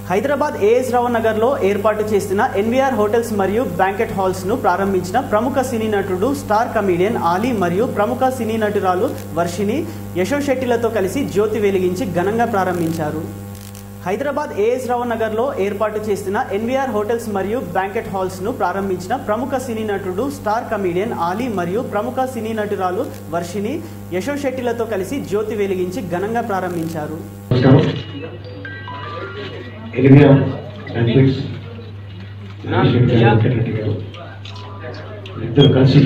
Hyderabad as రావు నగర్లో ఏర్పాటు చేసిన ఎన్వీఆర్ హోటల్స్ మరియు బ్యాంకెట్ హాల్స్ను ప్రారంభించిన ప్రముఖ సినీ నటుడు స్టార్ కమీడియన్ ఆలీ మరియు ప్రముఖ సినీ నటురాలు వర్షిని యశో శెట్టిలతో కలిసి జ్యోతి వెలిగించి ఘనంగా ప్రారంభించారు హైదరాబాద్ ఏఎస్ రావు నగర్లో ఏర్పాటు చేసిన ఎన్వీఆర్ హోటల్స్ మరియు బ్యాంకెట్ హాల్స్ను ప్రారంభించిన ప్రముఖ సినీ నటుడు స్టార్ కమీడియన్ ఆలీ మరియు ప్రముఖ సినీ నటురాలు వర్షిని యశో శెట్టిలతో కలిసి జ్యోతి వెలిగించి ఘనంగా ప్రారంభించారు నమస్కారం ఎలిమియా బ్యాంక్వెట్స్ నాగేశ్వరి గారు వెంకటరెడ్డి గారు ఇద్దరు కలిసి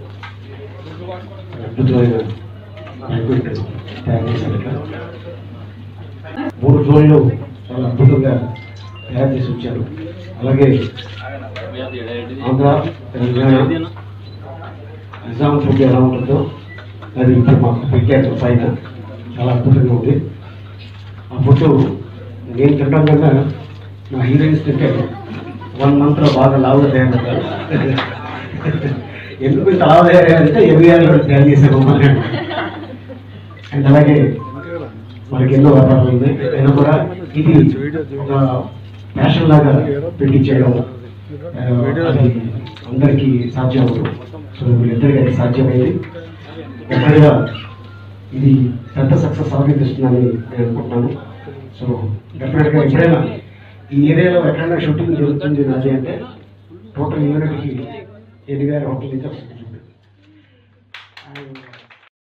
అద్భుతమైన బ్యాంక్వెట్ తయారు చేశారు ఇక్కడ మూడు రోజులు చాలా అద్భుతంగా తయారు చేసి వచ్చారు అలాగే ఆంధ్ర తెలంగాణ నిజాం ఫుడ్ ఎలా ఉంటుందో అది ఇప్పుడు మాకు పెట్టారు పైన చాలా అద్భుతంగా ఉంది ఆ ఫోటో నేను తినడం కన్నా నా హీరోయిన్స్ తింటే వన్ మంత్లో బాగా లావుగా తయారవుతారు ఎందుకు ఇంత లావు తయారంటే ఎంబీఆర్లో తయారు చేశారు మమ్మల్ని అండ్ అలాగే మనకి ఎన్నో వ్యాపారాలు ఉన్నాయి అయినా కూడా ఇది ఒక ఫ్యాషన్ లాగా పెట్టి చేయడం ఆ, అది అందరికీ సాధ్యం అవ్వదు సో వీళ్ళిద్దరికీ అది సాధ్యమైంది ఎక్కడిగా ఇది పెద్ద సక్సెస్ సాధిస్తుందని నేను అనుకుంటున్నాను సో డెఫినెట్గా ఎప్పుడైనా ఈ ఏరియాలో ఎక్కడైనా షూటింగ్ జరుగుతుంది నాది అంటే టోటల్ యూనిట్కి ఎన్ని వేల హోటల్ నుంచి వస్తుంది